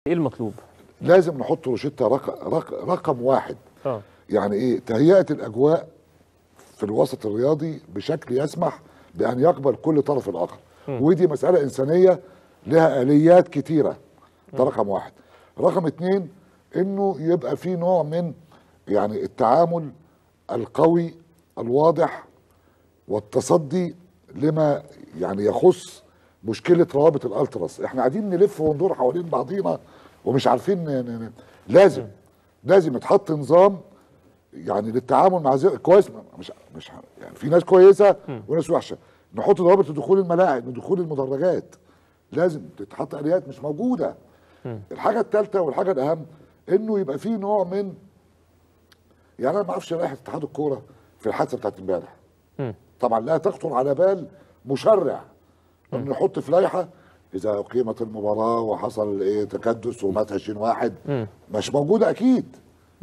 ايه المطلوب لازم نحط روشته رق... رق... رقم واحد اه يعني ايه تهيئه الاجواء في الوسط الرياضي بشكل يسمح بان يقبل كل طرف الاخر ودي مساله انسانيه لها اليات كتيره ده رقم واحد رقم اتنين انه يبقى في نوع من يعني التعامل القوي الواضح والتصدي لما يعني يخص مشكله روابط الالتراس احنا قاعدين نلف وندور حوالين بعضينا ومش عارفين ن... ن... ن... لازم لازم يتحط نظام يعني للتعامل مع زي... كويس مش مش يعني في ناس كويسه وناس وحشه نحط ضوابط لدخول الملاعب لدخول المدرجات لازم تتحط اليات مش موجوده الحاجه الثالثه والحاجه الاهم انه يبقى في نوع من يعني انا ما اعرفش لائحه اتحاد الكوره في الحادثه بتاعت امبارح طبعا لا تخطر على بال مشرع انه يحط في لائحه اذا اقيمت المباراه وحصل ايه تكدس ومات 20 واحد مش موجوده اكيد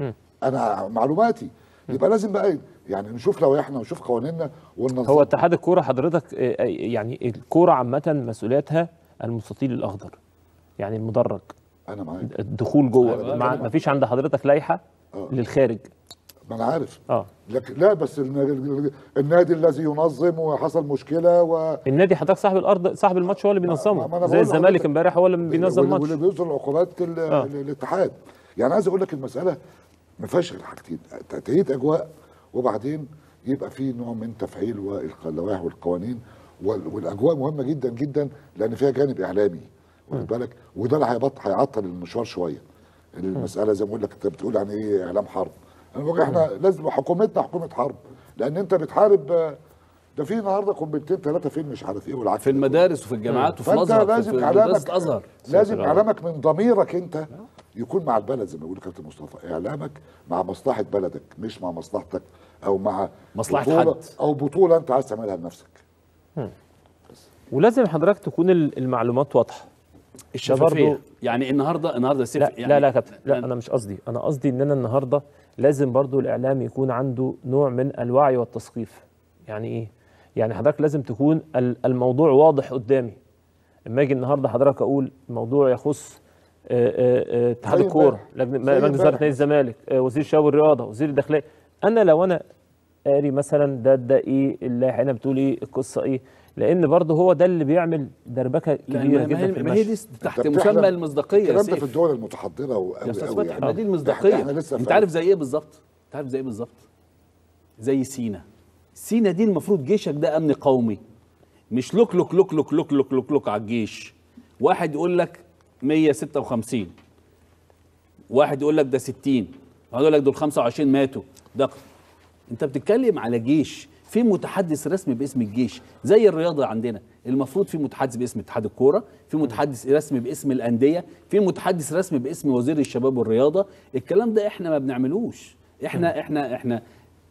انا معلوماتي يبقى لازم بقى يعني نشوف لوائحنا ونشوف قوانيننا وننظم هو اتحاد الكوره حضرتك آه، آه، يعني الكوره عامه مسؤوليتها المستطيل الاخضر يعني المدرج انا معاك الدخول جوه أيوة، مع أيوة. ما فيش عند حضرتك لائحه آه. للخارج ما انا عارف اه لكن لا بس النادي, النادي الذي ينظم وحصل مشكله و النادي حضرتك صاحب الارض صاحب الماتش هو اللي ما أنا بينظمه بقول زي الزمالك لحضرتك. امبارح هو اللي بينظم واللي- ماتش واللي بيصدر العقوبات ال- آه. الاتحاد يعني عايز اقول لك المساله ما فيهاش غير حاجتين تهيئه اجواء وبعدين يبقى في نوع من تفعيل والق- اللوائح والقوانين وال- والاجواء مهمه جدا جدا لان فيها جانب اعلامي واخد بالك وده اللي هيبط هيعطل المشوار شويه المساله زي ما بقول لك انت بتقول يعني ايه اعلام حرب انا بقول احنا لازم حكومتنا حكومه حرب لان انت بتحارب آه، ده في النهارده قنبلتين ثلاثه فين مش عارف ايه والعكس في المدارس وفي الجامعات وفي فانت الازهر لازم في مدرسه اعلامك الازهر لازم ساتر اعلامك من ضميرك انت يكون مع البلد زي ما بيقول كابتن مصطفى اعلامك مع مصلحه بلدك مش مع مصلحتك او مع مصلحة بطولة حد. او بطوله انت عايز تعملها لنفسك ولازم حضرتك تكون ال- المعلومات واضحه الشفافيه برضو- يعني النهارده النهارده سيف لا يعني لا لا يا كابتن لا انا مش قصدي انا قصدي ان انا النهارده لازم برضو الاعلام يكون عنده نوع من الوعي والتثقيف يعني ايه يعني حضرتك لازم تكون ال- الموضوع واضح قدامي اما اجي النهارده حضرتك اقول موضوع يخص آه، آه، آه، اتحاد زي الكوره امبارح. لجنه زي مجلس اداره امبارح. نادي الزمالك آه، وزير الشباب والرياضه وزير الداخليه انا لو انا قاري مثلا ده ده ايه اللائحه هنا بتقول ايه القصه ايه لان برضه هو ده اللي بيعمل دربكه لا، كبيره ما جدا هي في ما هي المشي دي تحت أنت مسمى بتحلم- المصداقيه يا الكلام ده في سيف الدول المتحضره يا وقوي استاذ قوي فتحي يعني ما دي ده المصداقيه احنا لسه انت في- عارف زي ايه بالظبط انت عارف زي ايه بالظبط زي سينا سينا دي المفروض جيشك ده امن قومي مش لوك لوك لوك لوك لوك لوك لوك لوك على الجيش واحد يقول لك 156 واحد يقول لك ده 60 واحد يقول لك دول 25 ماتوا ده انت بتتكلم على جيش في متحدث رسمي باسم الجيش زي الرياضه عندنا المفروض في متحدث باسم اتحاد الكوره في متحدث رسمي باسم الانديه في متحدث رسمي باسم وزير الشباب والرياضه الكلام ده احنا ما بنعملوش احنا احنا احنا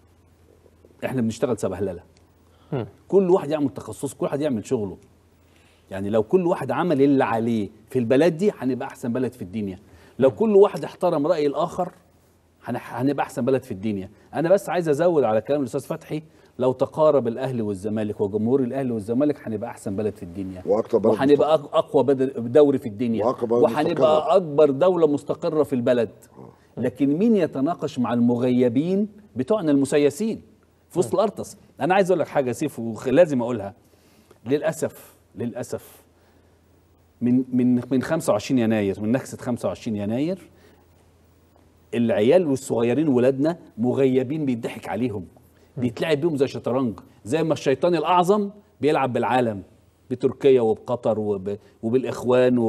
احنا بنشتغل سبهلله كل واحد يعمل تخصص كل واحد يعمل شغله يعني لو كل واحد عمل اللي عليه في البلد دي هنبقى احسن بلد في الدنيا لو كل واحد احترم راي الاخر هن- هنبقى احسن بلد في الدنيا انا بس عايز ازود على كلام الاستاذ فتحي لو تقارب الاهلي والزمالك وجمهور الاهلي والزمالك هنبقى احسن بلد في الدنيا وأكتر بلد وهنبقى أق- اقوى بد- دوري في الدنيا وأكبر بلد وهنبقى مستقرة. اكبر دوله مستقره في البلد لكن مين يتناقش مع المغيبين بتوعنا المسيسين في وسط الارطس انا عايز اقول لك حاجه يا سيف ولازم اقولها للاسف للاسف من من من 25 يناير من نكسه 25 يناير العيال والصغيرين ولادنا مغيبين بيضحك عليهم بيتلعب بيهم زي شطرنج زي ما الشيطان الاعظم بيلعب بالعالم بتركيا وبقطر وب... وبالاخوان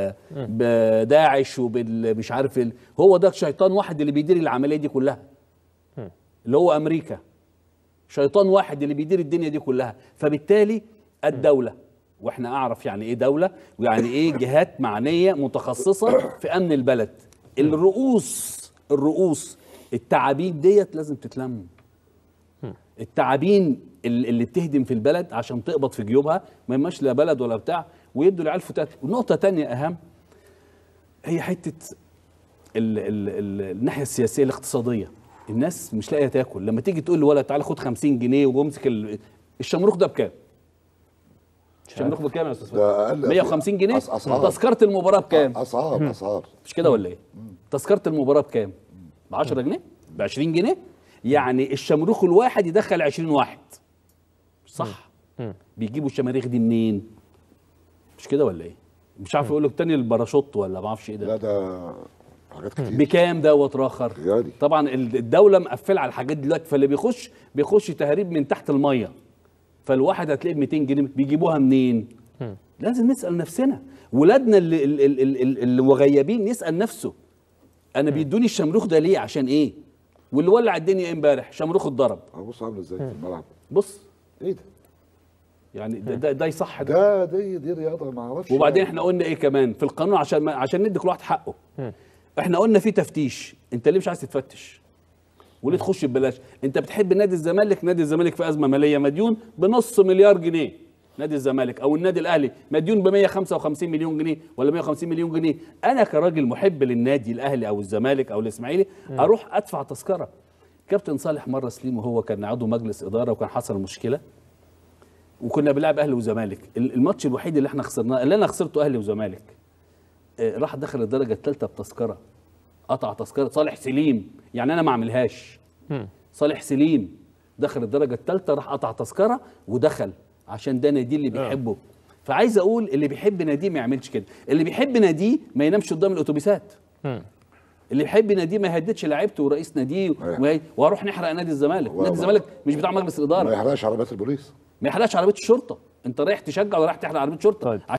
وبداعش وبالمش عارف ال... هو ده شيطان واحد اللي بيدير العمليه دي كلها اللي هو امريكا شيطان واحد اللي بيدير الدنيا دي كلها فبالتالي الدوله واحنا اعرف يعني ايه دوله ويعني ايه جهات معنيه متخصصه في امن البلد الرؤوس الرؤوس التعابين ديت لازم تتلم التعابين ال- اللي بتهدم في البلد عشان تقبض في جيوبها ما يماش لا بلد ولا بتاع ويدوا العيال فتات ونقطه تانية اهم هي حته ال ال ال الناحيه السياسيه الاقتصاديه الناس مش لاقيه تاكل لما تيجي تقول لولد تعالى خد 50 جنيه وامسك ال- الشمروخ ده بكام الشمروخ بكام يا استاذ فتحي؟ ده اقل 150 جنيه أس- اسعار تذكره المباراه بكام اسعار اسعار مش كده ولا ايه تذكره المباراه بكام ب 10 جنيه ب 20 جنيه يعني الشمروخ الواحد يدخل 20 واحد صح بيجيبوا الشماريخ دي منين مش كده ولا ايه مش عارف يقول لك تاني الباراشوت ولا ما اعرفش ايه ده لا ده حاجات كتير بكام دوت راخر غالي. طبعا ال- الدوله مقفله على الحاجات دي دلوقتي فاللي بيخش بيخش تهريب من تحت الميه فالواحد هتلاقيه ب 200 جنيه بيجيبوها منين لازم نسال نفسنا ولادنا اللي اللي, اللي, اللي مغيبين يسال نفسه انا بيدوني الشمروخ ده ليه عشان ايه واللي ولع الدنيا إيه امبارح شمروخ اتضرب أهو بص عامل ازاي في الملعب بص ايه ده يعني ده ده, ده يصح ده ده دي دي رياضه ما اعرفش وبعدين احنا قلنا ايه كمان في القانون عشان ما عشان ندي كل واحد حقه احنا قلنا في تفتيش انت ليه مش عايز تتفتش وليه تخش ببلاش انت بتحب نادي الزمالك نادي الزمالك في ازمه ماليه مديون بنص مليار جنيه نادي الزمالك او النادي الاهلي مديون ب 155 مليون جنيه ولا 150 مليون جنيه انا كراجل محب للنادي الاهلي او الزمالك او الاسماعيلي اروح ادفع تذكره كابتن صالح مره سليم وهو كان عضو مجلس اداره وكان حصل مشكله وكنا بنلعب اهلي وزمالك ال- الماتش الوحيد اللي احنا خسرناه اللي انا خسرته اهلي وزمالك آه، راح دخل الدرجه الثالثه بتذكره قطع تذكره صالح سليم يعني انا ما اعملهاش صالح سليم دخل الدرجه الثالثه راح قطع تذكره ودخل عشان ده نادي اللي بيحبه فعايز اقول اللي بيحب ناديه ما يعملش كده اللي بيحب ناديه ما ينامش قدام الاتوبيسات اللي بيحب ناديه ما يهددش لعيبته ورئيس ناديه أيوة. وهي- واروح نحرق نادي الزمالك و- نادي الزمالك مش بتاع مجلس الاداره ما يحرقش عربيات البوليس ما يحرقش عربيه الشرطه انت رايح تشجع ولا رايح تحرق عربيه شرطه طيب.